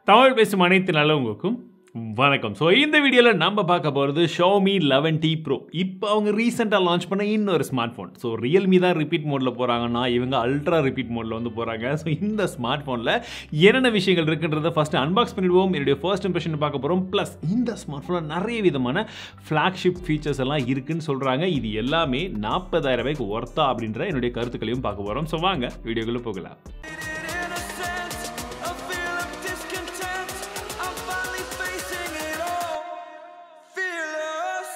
தமிழ் பேசும் அனைத்து நல்லவங்களுக்கும் வணக்கம் ஸோ இந்த வீடியோவில் நம்ம பார்க்க போகிறது ஷோமி லெவன் டி ப்ரோ இப்போ அவங்க ரீசெண்டாக லான்ச் பண்ண இன்னொரு ஸ்மார்ட் ஃபோன் ஸோ ரியல்மி தான் ரிப்பீட் மோடில் போகிறாங்கன்னா இவங்க அல்ட்ரா ரிப்பீட் மோடில் வந்து போகிறாங்க ஸோ இந்த ஸ்மார்ட் ஃபோனில் என்னென்ன விஷயங்கள் இருக்குன்றதை ஃபஸ்ட்டு அன்பாக்ஸ் பண்ணிடுவோம் என்னுடைய ஃபர்ஸ்ட் இம்ப்ரெஷன் பார்க்க போகிறோம் ப்ளஸ் இந்த ஸ்மார்ட் ஃபோனில் நிறைய விதமான ஃப்ளாக்ஷிப் ஃபீச்சர்ஸ் எல்லாம் இருக்குன்னு சொல்கிறாங்க இது எல்லாமே நாற்பதாயிரம் ரூபாய்க்கு ஒர்த்தா அப்படின்ற என்னுடைய கருத்துக்களையும் பார்க்க போகிறோம் ஸோ வாங்க வீடியோக்குள்ளே போகலாம் innocence, a feel of discontent. I'm finally facing it all. Fearless.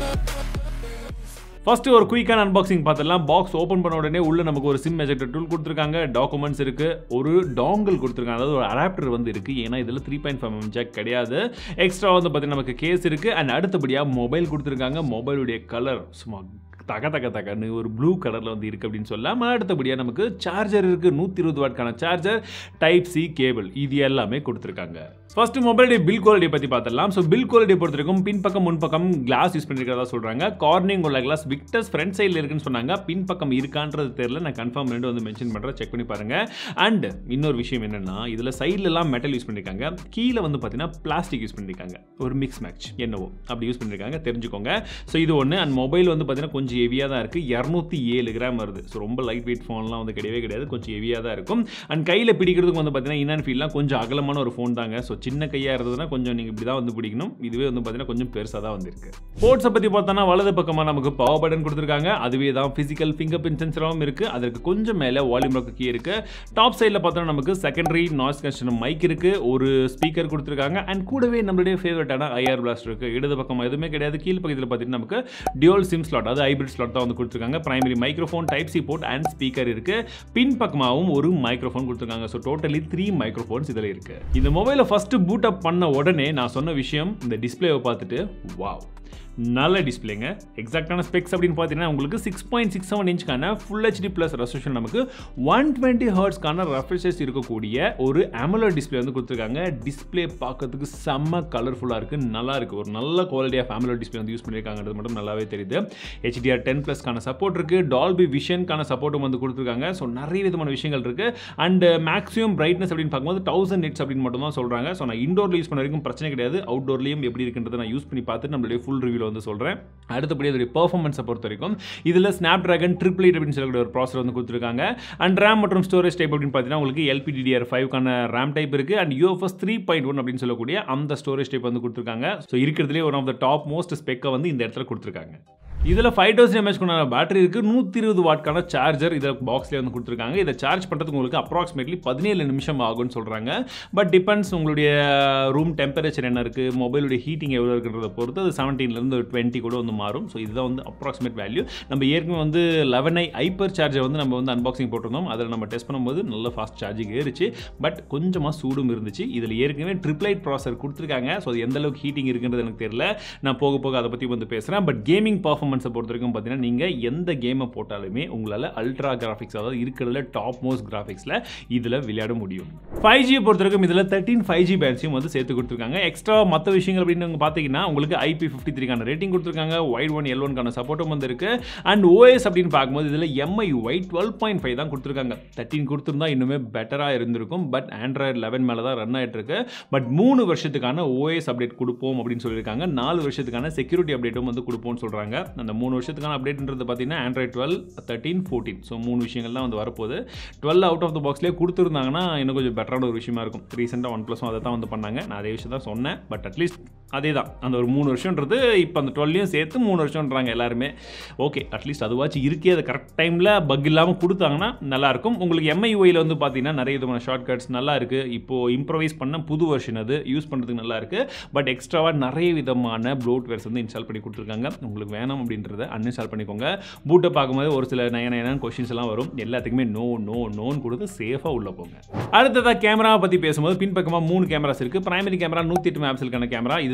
First ஒரு குயிக்கான அன்பாக்சிங் பார்த்துடலாம் பாக்ஸ் ஓப்பன் பண்ண உடனே உள்ள நமக்கு ஒரு சிம் எஜெக்டர் டூல் கொடுத்துருக்காங்க டாக்குமெண்ட்ஸ் இருக்கு ஒரு டாங்கல் கொடுத்துருக்காங்க அதாவது ஒரு அடாப்டர் வந்து இருக்கு ஏன்னா இதில் three point five M jack கிடையாது எக்ஸ்ட்ரா வந்து பார்த்தீங்கன்னா நமக்கு கேஸ் இருக்கு அண்ட் அடுத்தபடியாக மொபைல் கொடுத்துருக்காங்க மொபைலுடைய கலர் சும்மா தக தக தகன்னு ஒரு ப்ளூ கலரில் வந்து இருக்குது அப்படின்னு சொல்லலாம் அடுத்தபடியாக நமக்கு சார்ஜர் இருக்குது நூற்றி இருபது வாட்கான சார்ஜர் டைப் சி கேபிள் இது எல்லாமே கொடுத்துருக்காங்க ஃபர்ஸ்ட் மொபைலுடைய பில் குவாலிட்டி பற்றி பார்த்துடலாம் ஸோ பில் குவாலிட்டி பொறுத்த வரைக்கும் பின்பக்கம் முன்பக்கம் கிளாஸ் யூஸ் பண்ணிருக்கிறதா சொல்கிறாங்க கார்னிங் உள்ள கிளாஸ் விக்டர்ஸ் ஃப்ரண்ட் சைடில் இருக்குன்னு சொன்னாங்க பின்பக்கம் இருக்கான்றது தெரியல நான் கன்ஃபார்ம் ரெண்டு வந்து மென்ஷன் பண்ணுறேன் செக் பண்ணி பாருங்க அண்ட் இன்னொரு விஷயம் என்னன்னா இதில் சைட்லலாம் மெட்டல் யூஸ் பண்ணியிருக்காங்க கீழே வந்து பார்த்தீங்கன்னா பிளாஸ்டிக் யூஸ் பண்ணியிருக்காங்க ஒரு மிக்ஸ் மேட்ச் என்னவோ அப்படி யூஸ் பண்ணியிருக்காங்க தெரிஞ்சுக்கோங்க ஸோ இது ஒன்று அண்ட் மொபைல் வந்து பார்த்தீங்கன்னா கொஞ்சம் ஹெவியாக தான் இருக்குது இரநூத்தி ஏழு கிராம் வருது ஸோ ரொம்ப லைட் வெயிட் ஃபோன்லாம் வந்து கிடையவே கிடையாது கொஞ்சம் ஹெவியாக தான் இருக்கும் அண்ட் கையில் பிடிக்கிறதுக்கு வந்து பார்த்தீங்கன்னா இன் அண்ட் ஃபீல்லாம் கொஞ்சம் அகலமான ஒரு ஃபோன் தாங்க ஸோ சின்ன கையாக இருந்ததுன்னா கொஞ்சம் நீங்கள் இப்படி தான் வந்து பிடிக்கணும் இதுவே வந்து பார்த்தீங்கன்னா கொஞ்சம் பெருசாக தான் வந்திருக்கு போர்ட்ஸை பற்றி பார்த்தோன்னா வலது பக்கமாக நமக்கு பவர் பட்டன் கொடுத்துருக்காங்க அதுவே தான் ஃபிசிக்கல் ஃபிங்கர் பிரிண்ட் சென்சராகவும் இருக்குது அதற்கு கொஞ்சம் மேலே வால்யூம் ராக்கு கீ இருக்குது டாப் சைடில் பார்த்தோன்னா நமக்கு செகண்டரி நாய்ஸ் கன்ஸ்டன் மைக் இருக்குது ஒரு ஸ்பீக்கர் கொடுத்துருக்காங்க அண்ட் கூடவே நம்மளுடைய ஃபேவரட்டான ஐஆர் பிளாஸ்ட் இருக்குது இடது பக்கம் எதுவுமே கிடையாது கீழ் பக்கத்தில் பார்த்தீங்கன்னா நமக்கு டியூல் சிம் ஸ்லாட் அதாவது ஹைபிரிட் ஸ்லாட் தான் வந்து கொடுத்துருக்காங்க primary microphone type C port and speaker இருக்குது பின் பக்கமாகவும் ஒரு மைக்ரோஃபோன் கொடுத்துருக்காங்க ஸோ டோட்டலி த்ரீ மைக்ரோஃபோன்ஸ் இதில் இருக்குது இந்த மொபைலை ஃபஸ்ட்டு பூட் அப் பண்ண உடனே நான் சொன்ன விஷயம் இந்த டிஸ்பிளேவை பார்த்துட்டு வாவ் நல்ல டிஸ்பிளேங்க எக்ஸாக்டான ஸ்பெக்ஸ் அப்படின்னு பார்த்தீங்கன்னா உங்களுக்கு சிக்ஸ் பாயிண்ட் சிக்ஸ் செவன் இன்ச்க்கான ஃபுல் ஹெச்டி ப்ளஸ் ரெசல்யூஷன் நமக்கு ஒன் டுவெண்ட்டி ஹர்ட்ஸ்க்கான ரெஃப்ரெஷஸ் இருக்கக்கூடிய ஒரு AMOLED டிஸ்பிளே வந்து கொடுத்துருக்காங்க டிஸ்பிளே பார்க்கறதுக்கு செம்ம கலர்ஃபுல்லாக இருக்குது நல்லா இருக்குது ஒரு நல்ல குவாலிட்டி ஆஃப் AMOLED டிஸ்பிளே வந்து யூஸ் பண்ணியிருக்காங்கிறது மட்டும் நல்லாவே தெரியுது ஹெச்டிஆர் டென் ப்ளஸ்க்கான சப்போர்ட் இருக்குது டால்பி விஷனுக்கான சப்போர்ட்டும் வந்து கொடுத்துருக்காங்க ஸோ நிறைய விதமான விஷயங்கள் இருக்குது அண்ட் மேக்ஸிமம் பிரைட்னஸ் அப்படின்னு பார்க்கும்போது தௌசண்ட் நிட்ஸ் அப்படின்னு மட்டும் தான் சொல்கிறாங்க ஸோ நான் இண்டோரில் யூஸ் பண்ண வரைக்கும் பிரச்சனை கிடையாது அவுட்டோர்லேயும் எப்படி இருக்குன்றதை நான் யூஸ் பண்ணி பார்த்து நம்மளுடைய ஃபுல் ரிவ்யூவில் வந்து சொல்கிறேன் அடுத்தபடி அதோடைய பர்ஃபார்மன்ஸை பொறுத்த வரைக்கும் இதில் ஸ்னாப் ட்ராகன் ட்ரிபிள் எயிட் அப்படின்னு சொல்லக்கூடிய ஒரு ப்ராசர் வந்து கொடுத்துருக்காங்க அண்ட் ரேம் மற்றும் ஸ்டோரேஜ் டைப் அப்படின்னு பார்த்தீங்கன்னா உங்களுக்கு எல்பிடிடிஆர் ஃபைவ்க்கான ரேம் டைப் இருக்குது and UFS three point one அப்படின்னு சொல்லக்கூடிய அந்த ஸ்டோரேஜ் டைப் வந்து கொடுத்துருக்காங்க ஸோ இருக்கிறதுலே one of the top most ஸ்பெக்கை வந்து இந்த இடத்துல கொடுத்துருக்காங்க இதில் ஃபைவ் தௌசண்ட் எம்ஏஹெச் கொண்ட பேட்டரி இருக்குது நூற்றி இருபது வாட்கான சார்ஜர் இதில் பாக்ஸ்லேயே வந்து கொடுத்துருக்காங்க இதை சார்ஜ் பண்ணுறதுக்கு உங்களுக்கு அப்ராக்சிமேட்லி பதினேழு நிமிஷம் ஆகும்னு சொல்கிறாங்க பட் டிபெண்ட்ஸ் உங்களுடைய ரூம் டெம்பரேச்சர் என்ன இருக்குது மொபைலுடைய ஹீட்டிங் எவ்வளோ இருக்குன்றதை பொறுத்து அது செவன்டீன்லேருந்து டுவெண்ட்டி கூட வந்து மாறும் ஸோ இதுதான் வந்து அப்ராக்சிமேட் வேல்யூ நம்ம ஏற்கனவே வந்து லெவன் ஐ ஹைப்பர் சார்ஜர் வந்து நம்ம வந்து அன்பாக்சிங் போட்டிருந்தோம் அதில் நம்ம டெஸ்ட் பண்ணும்போது நல்ல ஃபாஸ்ட் சார்ஜிங் ஏறிச்சு பட் கொஞ்சமாக சூடும் இருந்துச்சு இதில் ஏற்கனவே ட்ரிப்ளைட் ப்ராசர் கொடுத்துருக்காங்க ஸோ அது எந்த அளவுக்கு ஹீட்டிங் இருக்குன்றது எனக்கு தெரியல நான் போக போக அதை பற்றி வந்து பேசுகிறேன் பட் கேமிங் பர்ஃபார்மன்ஸை பொறுத்த வரைக்கும் பார்த்தீங்கன்னா நீங்கள் எந்த கேமை போட்டாலுமே உங்களால் அல்ட்ரா கிராஃபிக்ஸ் அதாவது இருக்கிறதுல டாப் மோஸ்ட் கிராஃபிக்ஸில் இதில் விளையாட முடியும் ஃபைவ் ஜியை பொறுத்த வரைக்கும் இதில் தேர்ட்டின் ஃபைவ் ஜி பேட்ஸையும் வந்து சேர்த்து கொடுத்துருக்காங்க எக்ஸ்ட்ரா மற்ற விஷயங்கள் அப்படின்னு நீங்கள் பார்த்தீங்கன்னா உங்களுக்கு ஐபி ஃபிஃப்டி த்ரீக்கான ரேட்டிங் கொடுத்துருக்காங்க ஒயிட் ஒன் எல் ஒன்கான சப்போர்ட்டும் வந்து இருக்கு அண்ட் ஓஎஸ் அப்படின்னு பார்க்கும்போது இதில் MIUI twelve point five தான் கொடுத்துருக்காங்க தேர்ட்டின் கொடுத்துருந்தா இன்னுமே பெட்டராக இருந்திருக்கும் பட் ஆண்ட்ராய்டு லெவன் மேலே தான் ரன் ஆகிட்டு இருக்கு பட் மூணு வருஷத்துக்கான ஓஎஸ் அப்டேட் கொடுப்போம் அப்படின்னு சொல்லியிருக்காங்க நாலு வருஷத்துக்கான செக்யூரிட்டி அப்டேட்டும் வந்து கொடுப்போம்னு சொல்கிறாங்க அந்த மூணு வருஷத்துக்கான அப்டேட்ன்றது பார்த்தீங்கன்னா Android twelve thirteen fourteen so மூணு விஷயங்கள் தான் வந்து வரப்போகுது டுவெல் அவுட் ஆஃப் த பாக்ஸ்லேயே கொடுத்துருந்தாங்கன்னா இன்னும் கொஞ்சம் பெட்டரான ஒரு விஷயமா இருக்கும் ரீசெண்டாக ஒன் ப்ளஸும் அதை தான் வந்து பண்ணாங்க நான் அதே விஷயம் தான் சொன்னேன் பட் அட்லீஸ்ட் அதே தான் அந்த ஒரு மூணு வருஷன்றது இப்போ அந்த டுவெல்லையும் சேர்த்து மூணு வருஷம்ன்றாங்க எல்லாருமே ஓகே அட்லீஸ்ட் அதுவாச்சும் இருக்கே அது கரெக்ட் டைமில் பக் இல்லாமல் கொடுத்தாங்கன்னா நல்லாயிருக்கும் உங்களுக்கு எம்ஐஒயில் வந்து பார்த்தீங்கன்னா நிறைய விதமான ஷார்ட்கட்ஸ் நல்லா இருக்குது இப்போது இம்ப்ரவைஸ் பண்ண புது வெர்ஷன் அது யூஸ் பண்ணுறதுக்கு நல்லா இருக்குது பட் எக்ஸ்ட்ராவாக நிறைய விதமான ப்ளோட்வேர்ஸ் வந்து இன்ஸ்டால் பண்ணி கொடுத்துருக்காங்க உங்களுக்கு வேணாம் அப்படின்றத அன்இன்ஸ்டால் பண்ணிக்கோங்க பூட்டை பார்க்கும்போது ஒரு சில நய நயனான கொஷின்ஸ் எல்லாம் வரும் எல்லாத்துக்குமே நோ நோ நோன்னு கொடுத்து சேஃபாக உள்ளே போங்க அடுத்ததாக கேமராவை பற்றி பேசும்போது பின்பக்கமாக மூணு கேமராஸ் இருக்குது பிரைமரி கேமரா நூற்றி எட்டு மேப்ஸுக்கான கேமரா இதுதான்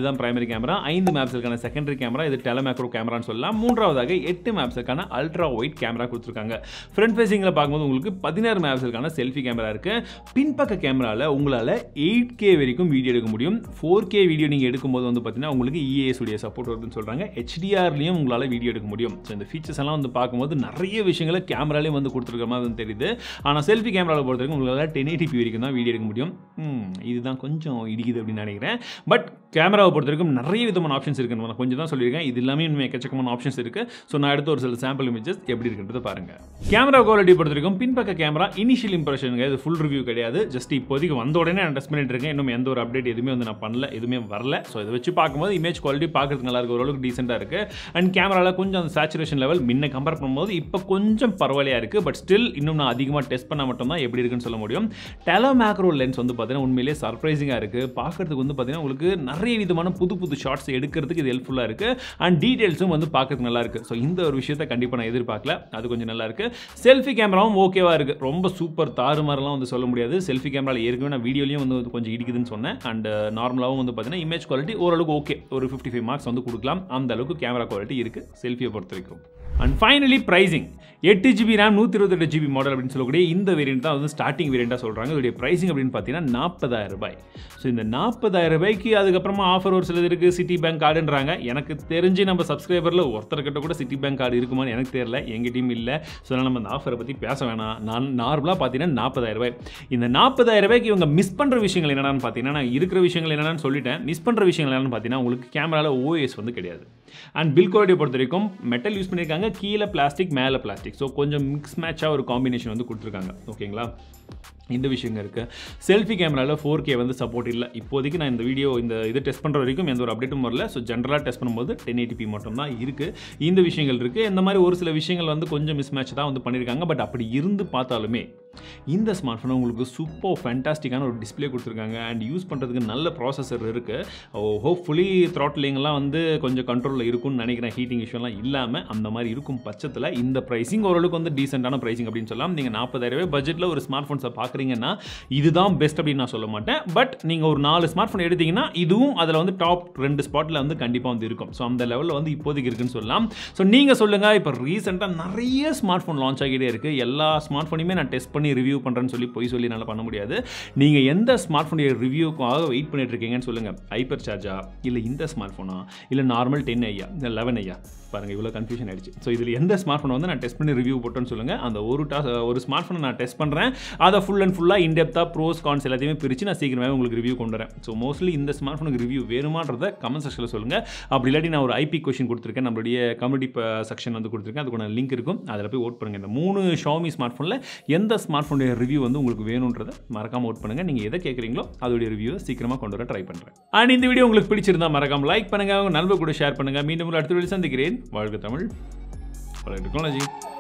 இதுதான் பிரைமரி கேமரா ஐந்து மேப்ஸுக்கான செகண்டரி கேமரா இது டெலமேக்ரோ கேமரான்னு சொல்லலாம் மூன்றாவதாக எட்டு மேப்ஸுக்கான அல்ட்ரா ஒயிட் கேமரா கொடுத்துருக்காங்க ஃப்ரண்ட் ஃபேசிங்கில் பார்க்கும்போது உங்களுக்கு பதினாறு மேப்ஸுக்கான செல்ஃபி கேமரா இருக்குது பின்பக்க கேமராவில் உங்களால் எயிட் கே வரைக்கும் வீடியோ எடுக்க முடியும் ஃபோர் கே வீடியோ நீங்கள் எடுக்கும்போது வந்து பார்த்தீங்கன்னா உங்களுக்கு இஏஎஸ் உடைய சப்போர்ட் வருதுன்னு சொல்கிறாங்க ஹெச்டிஆர்லேயும் உங்களால் வீடியோ எடுக்க முடியும் ஸோ இந்த ஃபீச்சர்ஸ் எல்லாம் வந்து பார்க்கும்போது நிறைய விஷயங்களை கேமராலே வந்து கொடுத்துருக்க மாதிரி வந்து தெரியுது ஆனால் செல்ஃபி கேமராவில் பொறுத்த வரைக்கும் உங்களால் டென் எயிட்டிபி வரைக்கும் தான் வீடியோ எடுக்க முடியும் ம், இதுதான் கொஞ்சம் இடிக்குது அப்படின்னு நினைக்கிறேன் பட் கேமராவை பொறுத்த வரைக்கும் நிறைய விதமான ஆப்ஷன்ஸ் இருக்குன்னு நான் கொஞ்சம் தான் சொல்லியிருக்கேன் இது எல்லாமே இன்னும் எக்கச்சக்கமான ஆப்ஷன்ஸ் இருக்குது ஸோ நான் எடுத்த ஒரு சில சாம்பிள் இமேஜஸ் எப்படி இருக்குன்றத பாருங்கள் கேமரா குவாலிட்டி பொறுத்த வரைக்கும் பின்பக்க கேமரா இனிஷியல் இம்ப்ரெஷனுங்க இது ஃபுல் ரிவ்யூ கிடையாது ஜஸ்ட் இப்போதைக்கு வந்த உடனே நான் டெஸ்ட் பண்ணிட்டு இருக்கேன் இன்னும் எந்த ஒரு அப்டேட் எதுவுமே வந்து நான் பண்ணல எதுவுமே வரல ஸோ இதை வச்சு பார்க்கும்போது இமேஜ் குவாலிட்டி பார்க்கறதுக்கு நல்லா இருக்கு ஓரளவுக்கு டீசெண்டாக இருக்கு அண்ட் கேமராவில் கொஞ்சம் அந்த சேச்சுரேஷன் லெவல் முன்ன கம்பேர் பண்ணும்போது இப்போ கொஞ்சம் பரவாயில்லையா இருக்கு பட் ஸ்டில் இன்னும் நான் அதிகமாக டெஸ்ட் பண்ண மட்டும் தான் எப்படி இருக்குன்னு சொல்ல முடியும் டெலோ மேக்ரோ லென்ஸ் வந்து பார்த்தீங்கன்னா உண்மையிலேயே சர்ப்ரைசிங்காக இருக்கு பார்க்கறதுக்கு வந்து பார்த்தீங்கன்னா உங்களுக்கு நிறைய விதமான புது புது ஷார்ட்ஸ் எடுக்கிறதுக்கு இது ஹெல்ப்ஃபுல்லாக இருக்கு அண்ட் டீடைல்ஸும் வந்து பார்க்கறதுக்கு நல்லா இருக்கு ஸோ இந்த ஒரு விஷயத்தை கண்டிப்பாக நான் எதிர்பார்க்கல அது கொஞ்சம் நல்லா இருக்கு செல்ஃபி கேமராவும் ஓகேவா இருக்கு ரொம்ப சூப்பர் தாறுமாறலாம் வந்து சொல்ல முடியாது செல்ஃபி கேமராவில் ஏற்கனவே நான் வீடியோலையும் வந்து கொஞ்சம் இடிக்குதுன்னு சொன்னேன் அண்ட் நார்மலாகவும் வந்து பார்த்தீங்கன்னா இமேஜ் குவாலிட்டி ஓரளவுக்கு ஓகே ஒரு ஃபிஃப்டி ஃபைவ் மார்க்ஸ் வந்து கொடுக்கலாம் அந்த அளவுக்கு கேமரா குவாலிட்டி இருக்கு செல்ஃபியை பொறுத்த வரைக்கும் அண்ட் ஃபைனலி ப்ரைசிங் எட்டு ஜிபி ரேம் நூற்றி இருபத்தெட்டு ஜிபி மாடல் அப்படின்னு சொல்லக்கூடிய இந்த வேரியன்ட் தான் வந்து ஸ்டார்டிங் வேரியண்ட்டாக சொல்கிறாங்க இதோடைய ப்ரைசிங் அப்படின்னு பார்த்தீங்கன்னா நாற்பதாயிரம் ரூபாய் ஸோ இந்த நாற்பதாயிரம் ரூபாய்க்கு அதுக்கப்புறமா ஆஃபர் ஒரு சிலது இருக்குது சிட்டி பேங்க் கார்டுன்றாங்க எனக்கு தெரிஞ்சு நம்ம சப்ஸ்கிரைபரில் ஒருத்தர்கிட்ட கூட சிட்டி பேங்க் கார்டு இருக்குமான்னு எனக்கு தெரியல எங்கிட்டையும் இல்லை ஸோ அதனால் நம்ம அந்த ஆஃபரை பற்றி பேச வேணாம் நான் நார்மலாக பார்த்தீங்கன்னா நாற்பதாயிரம் ரூபாய் இந்த நாற்பதாயிரம் ரூபாய்க்கு இவங்க மிஸ் பண்ணுற விஷயங்கள் என்னென்னு பார்த்தீங்கன்னா நான் இருக்கிற விஷயங்கள் என்னென்னு சொல்லிட்டேன் மிஸ் பண்ணுற விஷயங்கள் என்னென்னு பார்த்தீங்கன்னா உங்களுக்கு கேமராவில் ஓஎஸ் வந்து கிடையாது அண்ட் பில் குவாலிட்டி பொறுத்த வரைக்கும் மெட்டல் யூஸ் பண்ணியிருக்காங்க கீழே பிளாஸ்டிக் மேலே பிளாஸ்டிக் ஸோ கொஞ்சம் மிக்ஸ் மேட்சாக ஒரு காம்பினேஷன் வந்து கொடுத்துருக்காங்க ஓகேங்களா இந்த விஷயங்க இருக்குது செல்ஃபி கேமராவில் ஃபோர் கே வந்து சப்போர்ட் இல்லை இப்போதைக்கு நான் இந்த வீடியோ இந்த இது டெஸ்ட் பண்ணுற வரைக்கும் எந்த ஒரு அப்டேட்டும் வரல ஸோ ஜென்ரலாக டெஸ்ட் பண்ணும்போது டென் எயிட்டிபி மட்டும் தான் இருக்குது இந்த விஷயங்கள் இருக்குது இந்த மாதிரி ஒரு சில விஷயங்கள் வந்து கொஞ்சம் மிஸ் மேட்ச் தான் வந்து பண்ணியிருக்காங்க பட் அப்படி இருந்து பார்த்தாலுமே இந்த ஸ்மார்ட் ஃபோன் உங்களுக்கு சூப்பர் ஃபேண்டாஸ்டிக்கான ஒரு டிஸ்ப்ளே கொடுத்துருக்காங்க அண்ட் யூஸ் பண்ணுறதுக்கு நல்ல ப்ராசஸர் இருக்குது ஹோப்ஃபுல்லி த்ராட்லிங்லாம் வந்து கொஞ்சம் கண்ட்ரோலில் இருக்கும்னு நினைக்கிறேன் ஹீட்டிங் இஷ்யூலாம் இல்லாமல் அந்த மாதிரி இருக்கும் பட்சத்தில் இந்த ப்ரைஸிங் ஓரளவுக்கு வந்து டீசெண்டான ப்ரைஸிங் அப்படின்னு சொல்லலாம் நீங்கள் நாற்பதாயிரம் ரூபாய் பட்ஜெட்டில் ஒரு ஸ்மார்ட் ஃபோன்ஸை பார்க்குறீங்கன்னா இதுதான் பெஸ்ட் அப்படின்னு நான் சொல்ல மாட்டேன் பட் நீங்கள் ஒரு நாலு ஸ்மார்ட் ஃபோன் எடுத்தீங்கன்னா இதுவும் அதில் வந்து டாப் ரெண்டு ஸ்பாட்டில் வந்து கண்டிப்பாக வந்து இருக்கும் ஸோ அந்த லெவலில் வந்து இப்போதைக்கு இருக்குன்னு சொல்லலாம் ஸோ நீங்கள் சொல்லுங்கள் இப்போ ரீசெண்டாக நிறைய ஸ்மார்ட் ஃபோன் லான்ச் ஆகிட்டே இருக்குது எல்லா ஸ்மார்ட் ஃபோனையுமே நான் டெஸ்ட் பண்ணி ரிவ்யூ பண்ணுறேன்னு சொல்லி போய் சொல்லி என்னால் பண்ண முடியாது நீங்கள் எந்த ஸ்மார்ட் ஃபோனுடைய ரிவ்யூக்காக வெயிட் பண்ணிட்டு இருக்கீங்கன்னு சொல்லுங்கள் ஹைப்பர் சார்ஜா இல்லை இந்த ஸ்மார்ட் ஃபோனா இல்லை நார்மல் டென் ஐயா இல்லை லெவன் ஐயா பாருங்கள் இவ்வளோ கன்ஃபியூஷன் ஆயிடுச்சு ஸோ இதில் எந்த ஸ்மார்ட் ஃபோனை வந்து நான் டெஸ்ட் பண்ணி ரிவ்யூ போட்டோன்னு சொல்லுங்கள் அந்த ஒரு டாஸ் ஒரு ஸ்மார்ட் ஃபோனை நான் டெஸ்ட் பண்ணுறேன் அதை ஃபுல் அண்ட் ஃபுல்லாக இன்டெப்த்தாக ப்ரோஸ் கான்ஸ் எல்லாத்தையுமே பிரித்து நான் சீக்கிரமாகவே உங்களுக்கு ரிவ்யூ கொண்டு வரேன் ஸோ மோஸ்ட்லி இந்த ஸ்மார்ட் ஃபோனுக்கு ரிவ்யூ வேணுமான்றத கமெண்ட் செக்ஷனில் சொல்லுங்கள் அப்படி இல்லாட்டி நான் ஒரு ஐபி கொஷின் கொடுத்துருக்கேன் நம்மளுடைய கமெடி செக்ஷன் வந்து கொடுத்துருக்கேன் அதுக்கான லிங்க் இருக்கும் அதில் போய் ஓட் பண்ணுங்கள் இந்த மூணு ஷாமி ஸ்மார்ட் ஃபோனில் எந்த ஸ்மார்ட் ஃபோனுடைய ரிவ்யூ வந்து உங்களுக்கு வேணுன்றதை மறக்காம ஓட் பண்ணுங்கள் நீங்கள் எதை கேட்குறீங்களோ அதோடைய ரிவ்யூ சீக்கிரமாக கொண்டு வர ட்ரை பண்ணுறேன் அண்ட் இந்த வீடியோ உங்களுக்கு பிடிச்சிருந்தா மறக்காம லைக் பண்ணுங்கள் உங்கள் நண்பர் கூட ஷேர் பண்ணுங்கள் மீண்டும் ஒரு அடுத்த வீடியோ சந்திக்கிறேன் வாழ்க தமிழ் வளர்க்க டெக்னாலஜி